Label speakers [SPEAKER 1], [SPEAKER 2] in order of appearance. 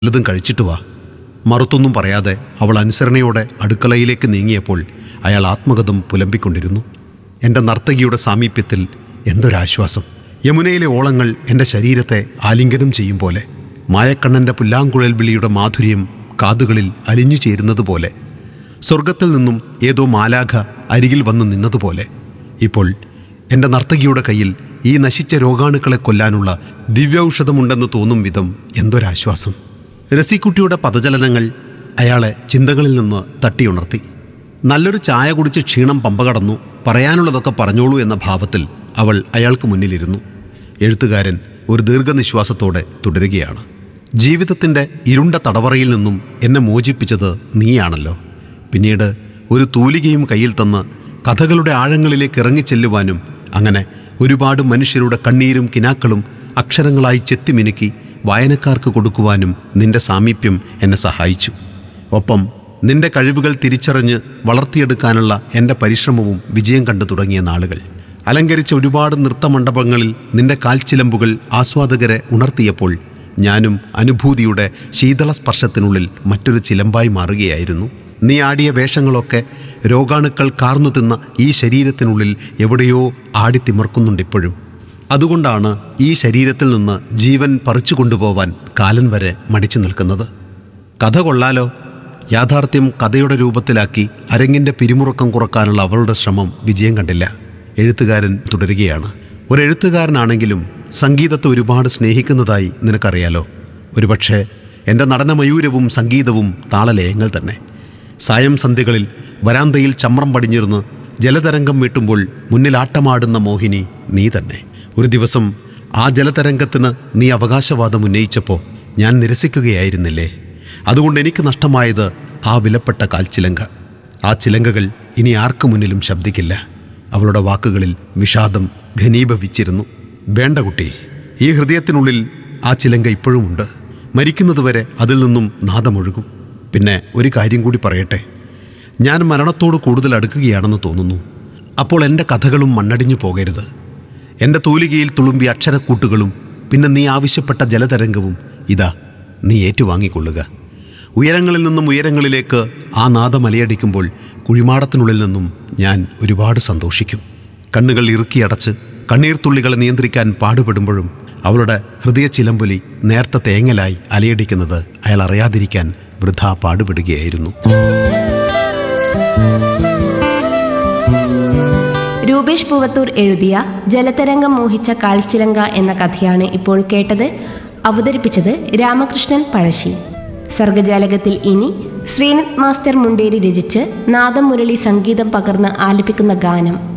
[SPEAKER 1] വല്ലതും കഴിച്ചിട്ട് വാ മറുത്തൊന്നും പറയാതെ അവൾ അനുസരണയോടെ അടുക്കളയിലേക്ക് നീങ്ങിയപ്പോൾ അയാൾ ആത്മകഥം പുലമ്പിക്കൊണ്ടിരുന്നു എൻ്റെ നർത്തകിയുടെ സാമീപ്യത്തിൽ എന്തൊരാശ്വാസം യമുനയിലെ ഓളങ്ങൾ എൻ്റെ ശരീരത്തെ ആലിംഗനം ചെയ്യും പോലെ മായക്കണ്ണൻ്റെ പുല്ലാങ്കുഴൽ വിളിയുടെ മാധുര്യം കാതുകളിൽ അലിഞ്ഞു ചേരുന്നത് പോലെ സ്വർഗത്തിൽ നിന്നും ഏതോ മാലാഖ അരികിൽ വന്ന് നിന്നതുപോലെ ഇപ്പോൾ എൻ്റെ നർത്തകിയുടെ കയ്യിൽ ഈ നശിച്ച രോഗാണുക്കളെ കൊല്ലാനുള്ള ദിവ്യൌഷധമുണ്ടെന്ന് തോന്നും വിധം എന്തൊരാശ്വാസം രസിക്കുട്ടിയുടെ പദചലനങ്ങൾ അയാളെ ചിന്തകളിൽ നിന്ന് തട്ടിയുണർത്തി നല്ലൊരു ചായ കുടിച്ച് ക്ഷീണം പമ്പ കടന്നു പറയാനുള്ളതൊക്കെ പറഞ്ഞോളൂ എന്ന ഭാവത്തിൽ അവൾ അയാൾക്ക് മുന്നിലിരുന്നു എഴുത്തുകാരൻ ഒരു ദീർഘനിശ്വാസത്തോടെ തുടരുകയാണ് ജീവിതത്തിൻ്റെ ഇരുണ്ട തടവറയിൽ നിന്നും എന്നെ മോചിപ്പിച്ചത് നീയാണല്ലോ പിന്നീട് ഒരു തൂലികയും കയ്യിൽ തന്ന് കഥകളുടെ ആഴങ്ങളിലേക്ക് ഇറങ്ങിച്ചെല്ലുവാനും അങ്ങനെ ഒരുപാട് മനുഷ്യരുടെ കണ്ണീരും കിനാക്കളും അക്ഷരങ്ങളായി ചെത്തിമിനുക്കി വായനക്കാർക്ക് കൊടുക്കുവാനും നിന്റെ സാമീപ്യം എന്നെ സഹായിച്ചു ഒപ്പം നിന്റെ കഴിവുകൾ തിരിച്ചറിഞ്ഞ് വളർത്തിയെടുക്കാനുള്ള എൻ്റെ പരിശ്രമവും വിജയം കണ്ടു തുടങ്ങിയ നാളുകൾ അലങ്കരിച്ച ഒരുപാട് നൃത്തമണ്ഡപങ്ങളിൽ നിന്റെ കാൽച്ചിലമ്പുകൾ ആസ്വാദകരെ ഉണർത്തിയപ്പോൾ ഞാനും അനുഭൂതിയുടെ ശീതള സ്പർശത്തിനുള്ളിൽ മറ്റൊരു ചിലമ്പായി മാറുകയായിരുന്നു നീ ആടിയ വേഷങ്ങളൊക്കെ രോഗാണുക്കൾ കാർന്നു തിന്ന ഈ ശരീരത്തിനുള്ളിൽ എവിടെയോ ആടിത്തിമർക്കുന്നുണ്ടിപ്പോഴും അതുകൊണ്ടാണ് ഈ ശരീരത്തിൽ നിന്ന് ജീവൻ പറിച്ചു കൊണ്ടുപോവാൻ കാലൻ വരെ മടിച്ചു നിൽക്കുന്നത് കഥ കൊള്ളാലോ യാഥാർത്ഥ്യം കഥയുടെ രൂപത്തിലാക്കി അരങ്ങിൻ്റെ പിരിമുറുക്കം കുറക്കാനുള്ള അവളുടെ ശ്രമം വിജയം കണ്ടില്ല എഴുത്തുകാരൻ തുടരുകയാണ് ഒരു എഴുത്തുകാരനാണെങ്കിലും സംഗീതത്തെ ഒരുപാട് സ്നേഹിക്കുന്നതായി നിനക്കറിയാലോ ഒരുപക്ഷെ എൻ്റെ നടനമയൂരവും സംഗീതവും താളലയങ്ങൾ തന്നെ സായം സന്ധ്യകളിൽ വരാന്തയിൽ ചമ്രം പടിഞ്ഞിരുന്ന് ജലതരംഗം വീട്ടുമ്പോൾ മുന്നിൽ ആട്ടമാടുന്ന മോഹിനി നീ തന്നെ ഒരു ദിവസം ആ ജലതരംഗത്തിന് നീ അവകാശവാദം ഉന്നയിച്ചപ്പോൾ ഞാൻ നിരസിക്കുകയായിരുന്നില്ലേ അതുകൊണ്ട് എനിക്ക് നഷ്ടമായത് ആ വിലപ്പെട്ട കാൽച്ചിലങ്ക ആ ചിലങ്കകൾ ഇനി ആർക്കു മുന്നിലും ശബ്ദിക്കില്ല അവളുടെ വാക്കുകളിൽ വിഷാദം ഘനീഭവിച്ചിരുന്നു വേണ്ട കുട്ടി ഈ ഹൃദയത്തിനുള്ളിൽ ആ ചിലങ്ക ഇപ്പോഴുമുണ്ട് മരിക്കുന്നതുവരെ അതിൽ നിന്നും നാദമൊഴുകും പിന്നെ ഒരു കാര്യം കൂടി പറയട്ടെ ഞാൻ മരണത്തോട് കൂടുതൽ അടുക്കുകയാണെന്ന് തോന്നുന്നു അപ്പോൾ എൻ്റെ കഥകളും മണ്ണടിഞ്ഞു പോകരുത് എൻ്റെ തൂലികയിൽ തുളുമ്പിയ അക്ഷരക്കൂട്ടുകളും പിന്നെ നീ ആവശ്യപ്പെട്ട ജലതരംഗവും ഇതാ നീ ഏറ്റുവാങ്ങിക്കൊള്ളുക ഉയരങ്ങളിൽ നിന്നും ഉയരങ്ങളിലേക്ക് ആ നാദം അലയടിക്കുമ്പോൾ കുഴിമാടത്തിനുള്ളിൽ നിന്നും ഞാൻ ഒരുപാട് സന്തോഷിക്കും കണ്ണുകൾ ഇറുക്കിയടച്ച് കണ്ണീർത്തുള്ളികളെ നിയന്ത്രിക്കാൻ പാടുപെടുമ്പോഴും അവളുടെ ഹൃദയ ചിലമ്പൊലി നേർത്ത തേങ്ങലായി അലയടിക്കുന്നത് അയാൾ അറിയാതിരിക്കാൻ വൃഥ പാടുപെടുകയായിരുന്നു
[SPEAKER 2] രൂപേഷ് പൂവത്തൂർ എഴുതിയ ജലതരംഗം മോഹിച്ച കാൽച്ചിലങ്ക എന്ന കഥയാണ് ഇപ്പോൾ കേട്ടത് അവതരിപ്പിച്ചത് രാമകൃഷ്ണൻ പഴശ്ശി സർഗജാലകത്തിൽ ഇനി ശ്രീനത് മാസ്റ്റർ മുണ്ടേരി രചിച്ച് നാദം മുരളി സംഗീതം പകർന്ന് ആലപിക്കുന്ന ഗാനം